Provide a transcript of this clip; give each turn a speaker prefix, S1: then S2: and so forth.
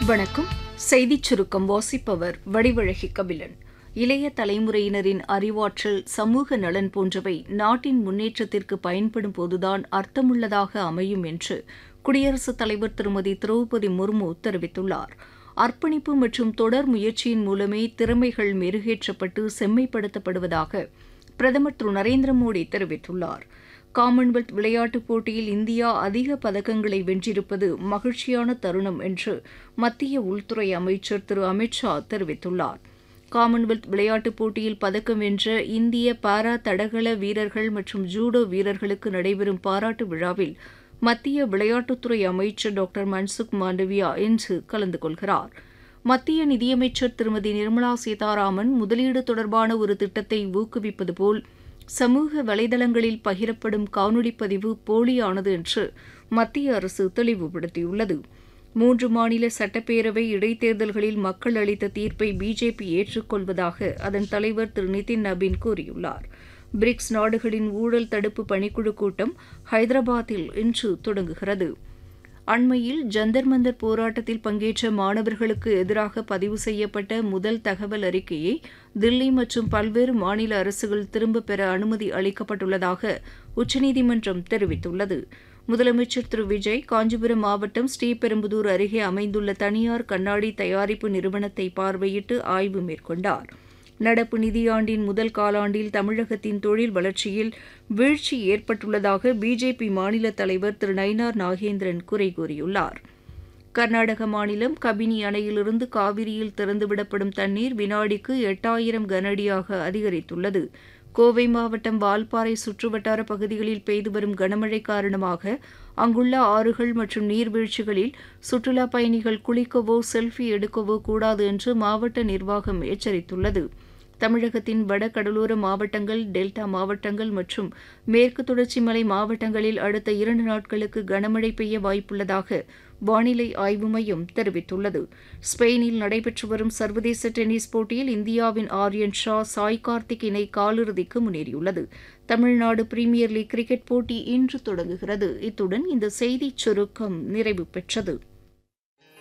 S1: வணக்கம் செய்திச் சுருக்கம் வாசிப்பவர் வடிவழகி கபிலன் இளைய தலைமுறையினரின் அறிவாற்றல் சமூக நலன் போன்றவை நாட்டின் முன்னேற்றத்திற்கு பயன்படும் போதுதான் அர்த்தமுள்ளதாக அமையும் என்று குடியரசுத் தலைவர் திருமதி திரௌபதி முர்மு தெரிவித்துள்ளார் அர்ப்பணிப்பு மற்றும் தொடர் முயற்சியின் மூலமே திறமைகள் மெருகேற்றப்பட்டு செம்மைப்படுத்தப்படுவதாக பிரதமர் திரு நரேந்திர மோடி தெரிவித்துள்ளார் காமன்வெல்த் விளையாட்டுப் போட்டியில் இந்தியா அதிக பதக்கங்களை வென்றிருப்பது மகிழ்ச்சியான தருணம் என்று மத்திய உள்துறை அமைச்சர் திரு அமித் ஷா தெரிவித்துள்ளார் காமன்வெல்த் விளையாட்டுப் போட்டியில் பதக்கம் வென்ற இந்திய பாரா தடகள வீரர்கள் மற்றும் ஜூடோ வீரர்களுக்கு நடைபெறும் பாராட்டு விழாவில் மத்திய விளையாட்டுத்துறை அமைச்சர் டாக்டர் மன்சுக் மாண்டவியா இன்று கலந்து கொள்கிறார் மத்திய நிதியமைச்சர் திருமதி நிர்மலா சீதாராமன் முதலீடு தொடர்பான ஒரு திட்டத்தை ஊக்குவிப்பது போல் சமூக வலைதளங்களில் பகிரப்படும் காணொலிப் பதிவு போலியானது என்று மத்திய அரசு தெளிவுபடுத்தியுள்ளது மூன்று மாநில சட்டப்பேரவை இடைத்தேர்தல்களில் மக்கள் அளித்த தீர்ப்பை பிஜேபி ஏற்றுக்கொள்வதாக அதன் தலைவர் திரு நிதின் நபீன் கூறியுள்ளார் பிரிக்ஸ் நாடுகளின் ஊழல் தடுப்பு பணிக்குழு கூட்டம் ஹைதராபாத்தில் இன்று தொடங்குகிறது அண்மையில் ஜந்தர் மந்தர் போராட்டத்தில் பங்கேற்ற மாணவர்களுக்கு எதிராக பதிவு செய்யப்பட்ட முதல் தகவல் அறிக்கையை தில்லி மற்றும் பல்வேறு மாநில அரசுகள் திரும்பப் பெற அனுமதி அளிக்கப்பட்டுள்ளதாக உச்சநீதிமன்றம் தெரிவித்துள்ளது முதலமைச்சர் திரு விஜய் காஞ்சிபுரம் மாவட்டம் ஸ்ரீபெரும்புதூர் அருகே அமைந்துள்ள தனியார் கண்ணாடி தயாரிப்பு நிறுவனத்தை பார்வையிட்டு ஆய்வு மேற்கொண்டார் நடப்பு நிதியாண்டின் முதல் காலாண்டில் தமிழகத்தின் தொழில் வளர்ச்சியில் வீழ்ச்சி ஏற்பட்டுள்ளதாக பிஜேபி மாநில தலைவர் திரு நயினார் நாகேந்திரன் குறை கூறியுள்ளார் கர்நாடக மாநிலம் கபினி அணையிலிருந்து காவிரியில் திறந்துவிடப்படும் தண்ணீர் வினாடிக்கு எட்டாயிரம் கனஅடியாக அதிகரித்துள்ளது கோவை மாவட்டம் வால்பாறை சுற்றுவட்டார பகுதிகளில் பெய்து வரும் கனமழை காரணமாக அங்குள்ள ஆறுகள் மற்றும் நீர்வீழ்ச்சிகளில் சுற்றுலாப் பயணிகள் குளிக்கவோ செல்ஃபி எடுக்கவோ கூடாது என்று மாவட்ட நிர்வாகம் எச்சரித்துள்ளது தமிழகத்தின் வட கடலோர மாவட்டங்கள் டெல்டா மாவட்டங்கள் மற்றும் மேற்கு தொடர்ச்சி மலை மாவட்டங்களில் அடுத்த இரண்டு நாட்களுக்கு கனமழை பெய்ய வாய்ப்புள்ளதாக வானிலை ஆய்வு மையம் தெரிவித்துள்ளது ஸ்பெயினில் நடைபெற்று வரும் சர்வதேச டென்னிஸ் போட்டியில் இந்தியாவின் ஆர்யன் ஷா சாய் கார்த்திக் இணை காலிறுதிக்கு முன்னேறியுள்ளது தமிழ்நாடு பிரீமியர் லீக் கிரிக்கெட் போட்டி இன்று தொடங்குகிறது இத்துடன் இந்த செய்திச் சுருக்கம் நிறைவு பெற்றது